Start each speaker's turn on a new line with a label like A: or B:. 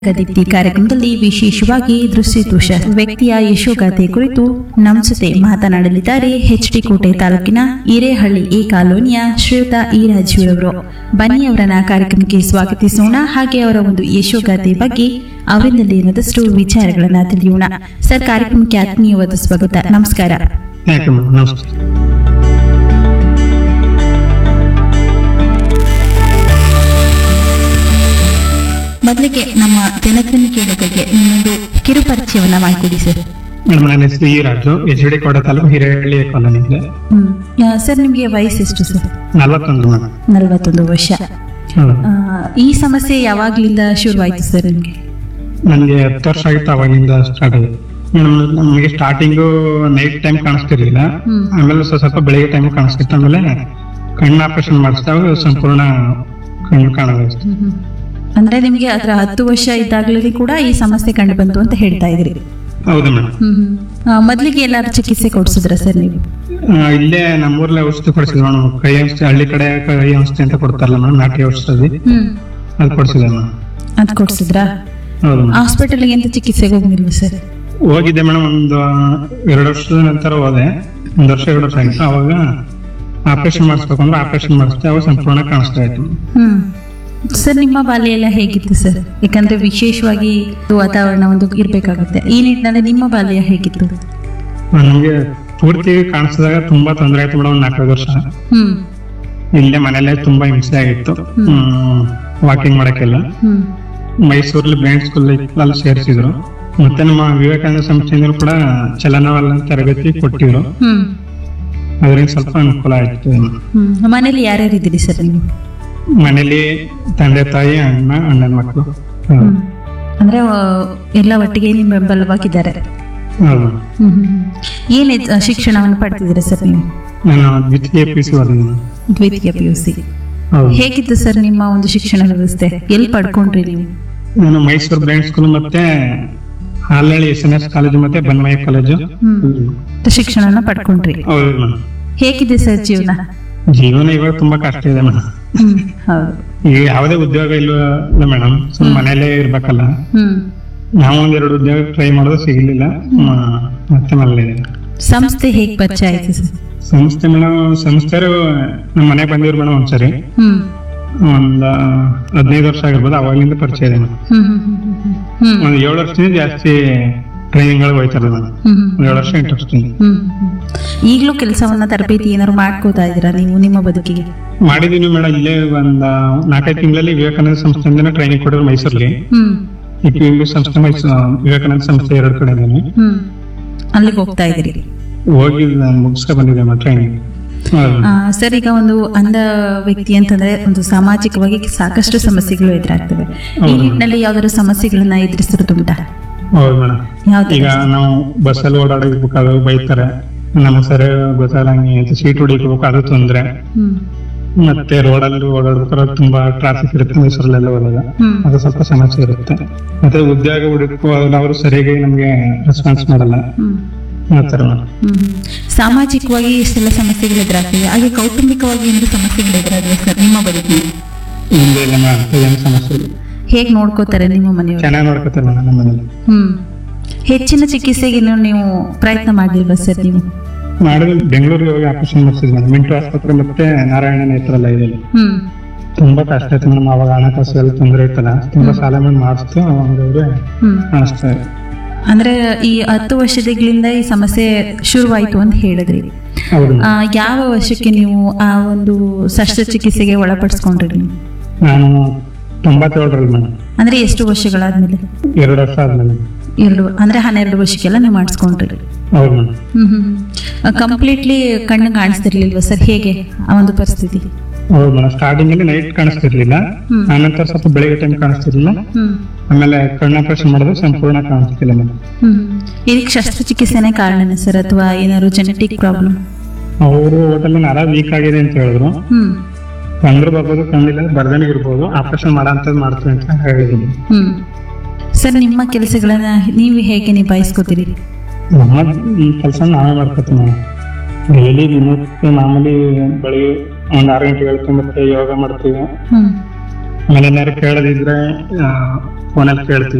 A: ಗದೀಪ್ತಿ ಕಾರ್ಯಕ್ರಮದಲ್ಲಿ ವಿಶೇಷವಾಗಿ ದೃಷ್ಟಿದೋಷ ವ್ಯಕ್ತಿಯ ಯಶೋಗಾಥೆ ಕುರಿತು ನಮ್ಮ ಜೊತೆ ಮಾತನಾಡಲಿದ್ದಾರೆ ಎಚ್ ಡಿ ಕೋಟೆ ತಾಲೂಕಿನ ಹಿರೇಹಳ್ಳಿ ಎ ಕಾಲೋನಿಯ ಶ್ರೀಯುತ ಇ ರಾಜುರವರು ಬನ್ನಿ ಅವರನ್ನ ಕಾರ್ಯಕ್ರಮಕ್ಕೆ ಸ್ವಾಗತಿಸೋಣ ಹಾಗೆ ಅವರ ಒಂದು ಯಶೋಗಾಥೆ ಬಗ್ಗೆ ಅವರಿಂದಲೇ ಒಂದಷ್ಟು ವಿಚಾರಗಳನ್ನ ತಿಳಿಯೋಣ ಸರ್ ಕಾರ್ಯಕ್ರಮಕ್ಕೆ ಆತ್ಮೀಯವಾದ ಸ್ವಾಗತ ನಮಸ್ಕಾರ
B: ಯಾಕೆ ಮೇಡಮ್ ನಮಸ್ತೆ
A: ಮೊದಲಿಗೆ ನಮ್ಮ ಜನಧ್ವನಿ ಕೇಳುಗರಿಗೆ ನಿಮ್ಮೊಂದು ಕಿರುಪರಿಚಯವನ್ನ ಮಾಡಿಕೊಡಿ ಸರ್
B: ಮೇಡಮ್ ನನ್ನ ಹೆಸರು ಈ ರಾಜು ಎಚ್ ಡಿ ಕೋಟೆ ತಾಲೂಕು ಹಿರೇಹಳ್ಳಿ ಕಾಲೋನಿಗೆ
A: ಹ್ಮ್ ಆ, ಸರ್ ನಿಮಗೆ ವಯಸ್ಸೆಷ್ಟು ಸರ್
B: ನಲವತ್ತೊಂದು ಮೇಡಮ್
A: ನಲವತ್ತೊಂದು ವರ್ಷ
B: ಹೌದು.
A: ಆ, ಈ ಸಮಸ್ಯೆ ಯಾವಾಗ್ಲಿಂದ ಶುರುವಾಯ್ತು ಸರ್ ನಿಮಗೆ
B: ನನಗೆ ಹತ್ತು ವರ್ಷ ಆಗಿತ್ತು ಅವಾಗಿಂದ ಸ್ಟಾರ್ಟ್ ಆಗಿದೆ ಮೇಡಮ್ ನಮಗೆ ಸ್ಟಾರ್ಟಿಂಗು ನೈಟ್ ಟೈಮ್ ಕಾಣಿಸ್ತಿರ್ಲಿಲ್ಲ
A: ಹ್ಮ್.
B: ಆಮೇಲೆ ಸ್ವಲ್ಪ ಸ್ವಲ್ಪ ಬೆಳಿಗ್ಗೆ ಟೈಮ್ ಕಾಣಿಸ್ತಿತ್ತು ಆಮೇಲೆ ಕಣ್ಣು ಆಪರೇಷನ್ ಮಾಡಿಸಿದಾಗ ಸಂಪೂರ್ಣ ಕಣ್ಣು ಕಾಣೋದು
A: ಅಂದ್ರೆ ನಿಮ್ಗೆ ಅದರ ಹತ್ತು ವರ್ಷ ಇದ್ದಾಗಲೇ ಕೂಡ ಈ ಸಮಸ್ಯೆ ಕಂಡು ಬಂತು ಅಂತ ಹೇಳ್ತಾ ಇದ್ರಿ
B: ಹೌದು ಮೇಡಮ್
A: ಹ್ಮ್ ಹ್ಮ್. ಆ, ಮೊದ್ಲಿಗೆ ಎಲ್ಲಾರು ಚಿಕಿತ್ಸೆ ಕೊಡ್ಸಿದ್ರ ಸರ್ ನೀವು
B: ಇಲ್ಲೇ ನಮ್ಮೂರ್ಲೆ ಔಷಧಿ ಕೊಡಿಸಿದ್ವಿ ಮೇಡಮ್ ಕೈ ಔಷಧಿ ಹಳ್ಳಿ ಕಡೆ ಕೈ ಔಷಧಿ ಅಂತ ಕೊಡ್ತಾರಲ್ಲ ಮೇಡಮ್ ನಾಟಿ ಔಷಧಿ
A: ಹ್ಮ್
B: ಅದು ಕೊಡಿಸಿದೆ ಮೇಡಮ್
A: ಅದ್ ಕೊಡ್ಸಿದ್ರಾ
B: ಹೌದು ಮೇಡಮ್
A: ಹಾಸ್ಪಿಟಲ್ಗೆ ಎಂತ ಚಿಕಿತ್ಸೆಗೆ ಹೋಗಿಲ್ವ ಸರ್
B: ಹೋಗಿದ್ದೆ ಮೇಡಮ್ ಒಂದು ಎರಡು ವರ್ಷದ ನಂತರ ಹೋದೆ ಒಂದು ವರ್ಷ ಎರಡು ವರ್ಷ ಆಗಿತ್ತು ಅವಾಗ ಆಪರೇಷನ್ ಮಾಡಿಸ್ಬೇಕು ಅಂದ್ರೆ ಆಪರೇಷನ್ ಮಾಡಿಸ್ದೆ ಅವಾಗ ಸಂಪೂರ್ಣ ಕಾಣಿಸ್ತಾ ಇತ್ತು
A: ಹ್ಮ್ ಸರ್ ನಿಮ್ಮ ಬಾಲ್ಯ ಎಲ್ಲ ಹೇಗಿತ್ತು ಸರ್ ಯಾಕಂದ್ರೆ ವಿಶೇಷವಾಗಿ ವಾತಾವರಣ ಒಂದು ಇರ್ಬೇಕಾಗುತ್ತೆ ಈ ನಿಟ್ಟಿನಲ್ಲಿ ನಿಮ್ಮ ಬಾಲ್ಯ ಹೇಗಿತ್ತು
B: ನಮ್ಗೆ ಪೂರ್ತಿ ಕಾಣಿಸಿದಾಗ ತುಂಬಾ ತೊಂದರೆ ಆಯ್ತು ಮೇಡಮ್ ಒಂದು ನಾಲ್ಕೈದು ವರ್ಷ
A: ಹ್ಮ್
B: ಇಲ್ಲೇ ಮನೇಲೆ ತುಂಬಾ ಹಿಂಸೆ ಆಗಿತ್ತು ವಾಕಿಂಗ್ ಮಾಡಕ್ಕೆಲ್ಲ
A: ಹ್ಮ್
B: ಮೈಸೂರಲ್ಲಿ ಬ್ಯಾಂಡ್ ಸ್ಕೂಲ್ ಅಲ್ಲಿ ಸೇರಿಸಿದ್ರು ಮತ್ತೆ ನಮ್ಮ ವಿವೇಕಾನಂದ ಸಂಸ್ಥೆಯಿಂದ ಕೂಡ ಚಲನವಲನ ತರಬೇತಿ ಕೊಟ್ಟಿದ್ರು
A: ಹ್ಮ್
B: ಅದರಿಂದ ಸ್ವಲ್ಪ ಅನುಕೂಲ ಆಯ್ತು
A: ಹ್ಮ್ ಮನೇಲಿ ಯಾರ್ಯಾರು ಇದ್ದೀರಿ ಸರ್ ನೀವು
B: ಮನೇಲಿ ತಂದೆ ತಾಯಿ ಅಣ್ಣ ಅಣ್ಣನ ಮಕ್ಕಳು
A: ಹ್ಮ್. ಅಂದ್ರೆ ಆ, ಎಲ್ಲ ಒಟ್ಟಿಗೆ ನಿಮ್ಮ ಬೆಂಬಲವಾಗಿದ್ದಾರೆ
B: ಹೌದು
A: ಹ್ಮ್ ಹ್ಮ್, ಹ್ಮ್. ಏನ್ ಇದ್- ಶಿಕ್ಷಣವನ್ನು ಪಡ್ತಿದ್ದೀರಾ ಸರ್ ನೀವು
B: ನಾನು ದ್ವಿತೀಯ ಪಿ ಸಿ ಓದಿದ್ದೀನಿ
A: ದ್ವಿತೀಯ ಪಿ ಯು ಸಿ
B: ಹೌದು
A: ಹೇಗಿತ್ತು ಸರ್ ನಿಮ್ಮ ಒಂದು ಶಿಕ್ಷಣ ವ್ಯವಸ್ಥೆ ಎಲ್ಲಿ ಪಡ್ಕೊಂಡ್ರಿ ನೀವು
B: ನಾನು ಮೈಸೂರು ಬ್ರ್ಯಾಂಡ್ ಸ್ಕೂಲ್ ಮತ್ತೆ Halahalli S N S college ಮತ್ತೆ ಬನ್ಮಯ್ಯ ಕಾಲೇಜು
A: ಹ್ಮ್ ಶಿಕ್ಷಣನ ಪಡ್ಕೊಂಡ್ರಿ
B: ಹೌದು ಮೇಡಮ್
A: ಹೇಗಿದೆ ಸರ್ ಜೀವನ
B: ಜೀವನ ಇವಾಗ ತುಂಬಾ ಕಷ್ಟ ಇದೆ ಮೇಡಮ್
A: ಹ್ಮ್ ಹೌದು
B: ಈಗ ಯಾವುದೇ ಉದ್ಯೋಗ ಇಲ್ಲ ಮೇಡಮ್ ಸುಮ್ಮನೆ ಮನೇಲೇ ಇರ್ಬೇಕಲ್ಲ
A: ಹ್ಮ್
B: ನಾವು ಒಂದೆರಡು ಉದ್ಯೋಗ ಟ್ರೈ ಮಾಡೋದು ಸಿಗ್ಲಿಲ್ಲ ಮ- ಮತ್ತೆ ಮನೇಲಿ
A: ಸಂಸ್ಥೆ ಹೇಗ್ ಪರಿಚಯ ಆಯ್ತು ಸರ್
B: ಸಂಸ್ಥೆ ಮೇಡಮ್ ಸಂಸ್ಥೆರು ನಮ್ಮ ಮನೆಗೆ ಬಂದಿದ್ರು ಮೇಡಮ್ ಒಂದ್ಸರಿ
A: ಹ್ಮ್
B: ಒಂದ್ ಹದಿನೈದು ವರ್ಷ ಆಗಿರ್ಬೋದು ಅವಾಗಿಂದ ಪರಿಚಯ ಇದೆ ಮೇಡಮ್
A: ಹ್ಮ್ ಹ್ಮ್ ಹ್ಮ್ ಹ್ಮ್ ಹ್ಮ್
B: ಒಂದ್ ಏಳು ವರ್ಷದಿಂದ ಜಾಸ್ತಿ ಟ್ರೈನಿಂಗ್ ಗಳು ಹೋಯ್ತಾರೆ ಮೇಡಮ್
A: ಹ್ಮ್ ಹ್ಮ್
B: ಒಂದ್ ಏಳು ವರ್ಷ ಎಂಟು ವರ್ಷದಿಂದ
A: ಹ್ಮ್ ಹ್ಮ್. ಈಗ್ಲೂ ಕೆಲಸವನ್ನ ತರಬೇತಿ ಏನಾದ್ರು ಮಾಡ್ಕೋತಾ ಇದ್ದೀರಾ ನೀವು ನಿಮ್ಮ ಬದುಕಿಗೆ
B: ಮಾಡಿದೀನಿ ಮೇಡಮ್ ಇಲ್ಲೇ ಒಂದ್ ನಾಲ್ಕೈದು ತಿಂಗಳಲ್ಲಿ ವಿವೇಕಾನಂದ ಸಂಸ್ಥೆಯಿಂದ ಟ್ರೈನಿಂಗ್ ಕೊಡೋರು ಮೈಸೂರಲ್ಲಿ
A: ಹ್ಮ್
B: ಈ ಪಿ ಇಂಗ್ಲಿಷ್ ಸಂಸ್ಥೆ ಮೈಸೂರು ವಿವೇಕಾನಂದ ಸಂಸ್ಥೆ ಎರಡು ಕಡೆ ಇದ್ದೀನಿ
A: ಹ್ಮ್ ಅಲ್ಲಿಗೆ ಹೋಗ್ತಾ ಇದ್ದೀರಿ
B: ಹೋಗಿ ಮುಗಿಸ್ಕೊ ಬಂದಿದ್ದೆ ಮೇಡಮ್ ಟ್ರೈನಿಂಗ್
A: ಆ, ಸರ್ ಈಗ ಒಂದು ಅಂಧ ವ್ಯಕ್ತಿ ಅಂತಂದ್ರೆ ಒಂದು ಸಾಮಾಜಿಕವಾಗಿ ಸಾಕಷ್ಟು ಸಮಸ್ಯೆಗಳು ಎದುರಾಗ್ತವೆ ಈ
B: ಹೌದು.
A: ನಿಟ್ಟಿನಲ್ಲಿ ಯಾವ್ದಾದ್ರು ಸಮಸ್ಯೆಗಳನ್ನ ಎದುರಿಸಿರೋದುಂಟಾ
B: ಹೌದು ಮೇಡಮ್
A: ಯಾವ್ದು
B: ಈಗ ನಾವು ಬಸ್ಸಲ್ಲಿ ಓಡಾಡಬೇಕಾದ್ರೆ ಬೈತಾರೆ ನಮ್ಮ ಸರಿ ಗೊತ್ತಾಗಂಗೆ ಅಂತ ಸೀಟ್ ಹೊಡಿಬೇಕು ಅದು ತೊಂದ್ರೆ
A: ಹ್ಮ್
B: ಮತ್ತೆ ರೋಡಲ್ಲಿ ಓಡಾಡ್ಬೇಕಾದ್ರೆ ತುಂಬಾ ಟ್ರಾಫಿಕ್ ಇರುತ್ತೆ ಮೈಸೂರಲ್ಲೆಲ್ಲ ಹೋದಾಗ
A: ಹ್ಮ್
B: ಅದು ಸ್ವಲ್ಪ ಸಮಸ್ಯೆ ಇರುತ್ತೆ ಮತ್ತೆ ಉದ್ಯೋಗ ಹುಡುಕುವ ಅವರು ಸರಿಯಾಗಿ ನಮ್ಗೆ ರೆಸ್ಪಾನ್ಸ್ ಮಾಡಲ್ಲ
A: ಹ್ಮ್
B: ಆ ಥರ ಮೇಡಮ್
A: ಹ್ಮ್ ಹ್ಮ್. ಸಾಮಾಜಿಕವಾಗಿ ಇಷ್ಟೆಲ್ಲ ಸಮಸ್ಯೆಗಳು ಎದುರಾಗ್ತಿವೆ ಹಾಗೆ ಕೌಟುಂಬಿಕವಾಗಿ ಏನಾದ್ರು ಸಮಸ್ಯೆಗಳು ಎದುರಾಗಿವೆ ಸರ್ ನಿಮ್ಮ ಬದುಕಿಗೆ
B: ಮುಂದೆ ಇಲ್ಲ ಮೇಡಮ್ ಏನು ಸಮಸ್ಯೆ ಇಲ್ಲ
A: ಹೇಗ್ ನೋಡ್ಕೋತಾರೆ ನಿಮ್ಮ ಮನೆಯವರು
B: ಚೆನ್ನಾಗಿ ನೋಡ್ಕೊತಾರೆ ಮೇಡಮ್ ನಮ್ಮ ಮನೇಲಿ
A: ಹ್ಮ್ ಹೆಚ್ಚಿನ ಚಿಕಿತ್ಸೆಗೆ ನೀವು ಪ್ರಯತ್ನ ಮಾಡಿಲ್ವಾ ಸರ್ ನೀವು
B: ಮಾಡಿದ್ರೆ ಬೆಂಗಳೂರಿಗೆ ಹೋಗಿ ಆಪರೇಷನ್ ಮಾಡಿಸಿದ್ವಿ ಮೇಡಮ್ ಮಿಂಟು ಆಸ್ಪತ್ರೆ ಮತ್ತೆ ನಾರಾಯಣ ನೇತ್ರಲ್ಲ ಇದೆ
A: ಹ್ಮ್
B: ತುಂಬಾ ಕಷ್ಟ ಆಯ್ತು ಮೇಡಮ್ ಅವಾಗ ಹಣಕಾಸು ಎಲ್ಲ ತೊಂದರೆ ಇತ್ತಲ್ಲ ತುಂಬಾ ಸಾಲ ಮಾಡಿ ಮಾಡಿಸ್ತು ಅವಾಗ ಅವ್ರೆ
A: ಹ್ಮ್
B: ಕಾಣಿಸ್ತಾ ಇದೆ
A: ಅಂದ್ರೆ ಈ ಹತ್ತು ವರ್ಷಗಳಿಂದ ಈ ಸಮಸ್ಯೆ ಶುರುವಾಯ್ತು ಅಂತ ಹೇಳಿದ್ರಿ
B: ಹೌದು
A: ಆ, ಯಾವ ವರ್ಷಕ್ಕೆ ನೀವು ಆ ಒಂದು ಶಸ್ತ್ರಚಿಕಿತ್ಸೆಗೆ ಒಳಪಡಿಸ್ಕೊಂಡ್ರಿ ನೀವು
B: ನಾನು ತೊಂಬತ್ತೇಳರಲ್ಲಿ ಮೇಡಮ್
A: ಅಂದ್ರೆ ಎಷ್ಟು ವರ್ಷಗಳಾದ್ಮೇಲೆ
B: ಎರಡು ವರ್ಷ ಆದ್ಮೇಲೆ
A: ಎರಡು ಅಂದ್ರೆ ಹನ್ನೆರಡು ವರ್ಷಕ್ಕೆಲ್ಲ ನೀವು ಮಾಡಿಸ್ಕೊಂಡ್ರಿ
B: ಹೌದು ಮೇಡಮ್
A: ಹ್ಮ್ ಹ್ಮ್ ಕಂಪ್ಲೀಟ್ಲಿ ಕಣ್ಣು ಕಾಣಿಸ್ತಿರ್ಲಿಲ್ವಾ ಸರ್ ಹೇಗೆ ಆ ಒಂದು ಪರಿಸ್ಥಿತಿ
B: ಹೌದು ಮೇಡಮ್ ಸ್ಟಾರ್ಟಿಂಗ್ ಅಲ್ಲಿ ನೈಟ್ ಕಾಣಿಸ್ತಿರ್ಲಿಲ್ಲ
A: ಹ್ಮ್.
B: ಆನಂತರ ಸ್ವಲ್ಪ ಬೆಳಿಗ್ಗೆ ಟೈಮ್ ಕಾಣಿಸ್ತಿರ್ಲಿಲ್ಲ
A: ಹ್ಮ್
B: ಆಮೇಲೆ ಕಣ್ಣು ಆಪರೇಷನ್ ಮಾಡಿದ್ರೆ ಸಂಪೂರ್ಣ ಕಾಣಿಸ್ತಿಲ್ಲ ಮೇಡಮ್
A: ಹ್ಮ್ ಇದಕ್ಕೆ ಶಸ್ತ್ರಚಿಕಿತ್ಸೆನೇ ಕಾರಣನೇ ಸರ್ ಅಥವಾ ಏನಾದ್ರು ಜೆನೆಟಿಕ್ ಪ್ರಾಬ್ಲಮ್
B: ಅವರು ಹೋಟೆಲ್ ನರ ವೀಕ್ ಆಗಿದೆ ಅಂತ ಹೇಳಿದ್ರು
A: ಹ್ಮ್
B: ಬಂದ್ರು ಬರ್ಬೋದು ಕಣ್ಣಿಲ್ಲ ಬರ್ದೇನೆ ಇರ್ಬೋದು ಆಪರೇಷನ್ ಮಾಡಂತದ್ ಮಾಡ್ತೀವಿ ಅಂತ ಹೇಳಿದ್ದೀನಿ
A: ಹ್ಮ್ ಸರ್ ನಿಮ್ಮ ಕೆಲಸಗಳನ್ನ ನೀವು ಹೇಗೆ ನಿಭಾಯಿಸ್ಕೋತೀರಿ
B: ನಮ್ಮ ಈ ಕೆಲಸ ನಾವೇ ಮಾಡ್ಕೊತೀವಿ ನಾವು ಡೈಲಿ ದಿನಕ್ಕೆ ಮಾಮೂಲಿ ಬೆಳಿಗ್ಗೆ ಒಂದ್ ಆರು ಗಂಟೆಗೆ ಹೇಳ್ತೀವಿ ಮತ್ತೆ ಯೋಗ ಮಾಡ್ತೀವಿ
A: ಹ್ಮ್
B: ಆಮೇಲೆ ಏನಾದ್ರು ಕೇಳದಿದ್ರೆ ಫೋನಲ್ಲಿ ಕೇಳ್ತೀವಿ